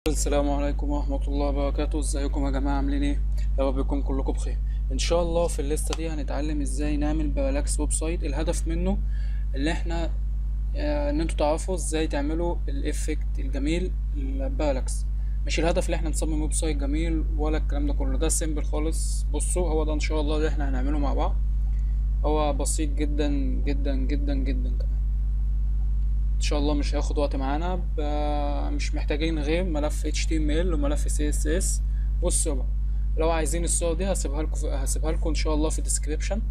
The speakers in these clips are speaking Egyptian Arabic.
السلام عليكم ورحمة الله وبركاته ازيكم يا جماعة عاملين ايه يا رب يكون كلكم بخير ان شاء الله في الليستة دي هنتعلم ازاي نعمل بارالاكس ويب سايت الهدف منه اللي احنا آه، ان انتوا تعرفوا ازاي تعملوا الافكت الجميل البارالاكس مش الهدف اللي احنا نصمم ويب سايت جميل ولا الكلام ده كله ده سيمبل خالص بصوا هو ده ان شاء الله اللي احنا هنعمله مع بعض هو بسيط جدا جدا جدا جدا كمان ان شاء الله مش هياخد وقت معانا ب- مش محتاجين غير ملف HTML وملف CSS والصور لو عايزين الصور دي هسيبها لكم هسيبها لكم ان شاء الله في الديسكريبشن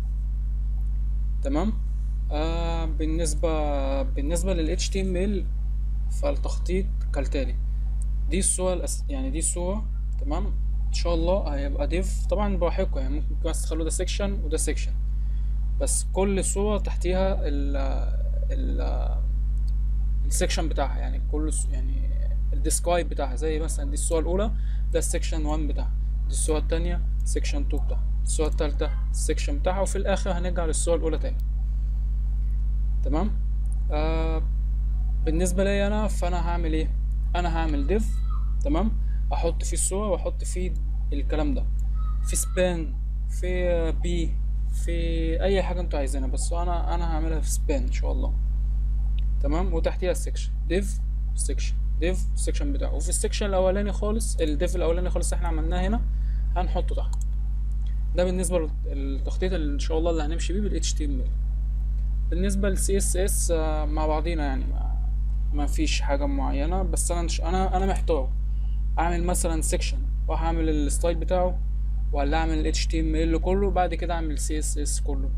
تمام آه بالنسبة بالنسبة لل HTML فالتخطيط كالتالي دي الصور الأس... يعني دي الصورة تمام ان شاء الله هيبقى ديف طبعا براحتكم يعني ممكن بس تخلوا ده سيكشن وده سيكشن بس كل صورة تحتيها ال ال السكشن بتاعها يعني كل س- يعني الديسكرايب بتاعها زي مثلا دي الصورة الأولى ده السكشن 1 بتاعها دي الصورة التانية سكشن 2 بتاعها الصورة التالتة السكشن بتاعها وفي الآخر هنرجع للصورة الأولى تاني تمام آه بالنسبة لي أنا فأنا هعمل إيه أنا هعمل ديف تمام أحط فيه الصورة وأحط فيه الكلام ده في سبان في بي في أي حاجة أنتوا عايزينها بس أنا أنا هعملها في سبان إن شاء الله تمام وتحتيها السكشن ديف سكشن ديف السكشن بتاعه وفي السكشن الاولاني خالص الديف الاولاني خالص احنا عملناه هنا هنحطه تحت ده بالنسبه للتخطيط اللي ان شاء الله اللي هنمشي بيه بال HTML بالنسبه لل CSS آه، مع بعضينا يعني ما, ما فيش حاجه معينه بس انا مش انا انا محتار اعمل مثلا سكشن وهعمل الستايل بتاعه ولا اعمل HTML كله بعد كده اعمل CSS كله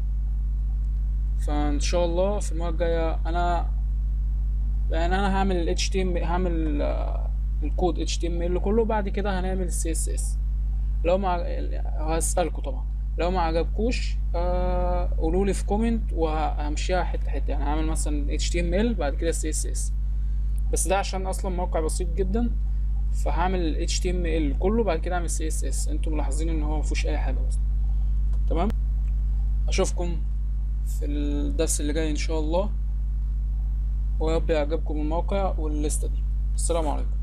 فان شاء الله في المره الجايه انا يعني انا هعمل ال HTML هعمل آه، الكود HTML كله بعد كده هنعمل ال CSS لو ما هسألكوا طبعا لو ما عجبكوش آه، قولوا لي في كومنت وهمشيها حته حته يعني هعمل مثلا HTML بعد كده CSS بس ده عشان اصلا موقع بسيط جدا فهعمل ال HTML كله بعد كده اعمل CSS انتوا ملاحظين ان هو مفيهوش اي حاجه اصلا تمام اشوفكم في الدرس اللي جاي ان شاء الله ويا رب يعجبكم الموقع والليسته دي السلام عليكم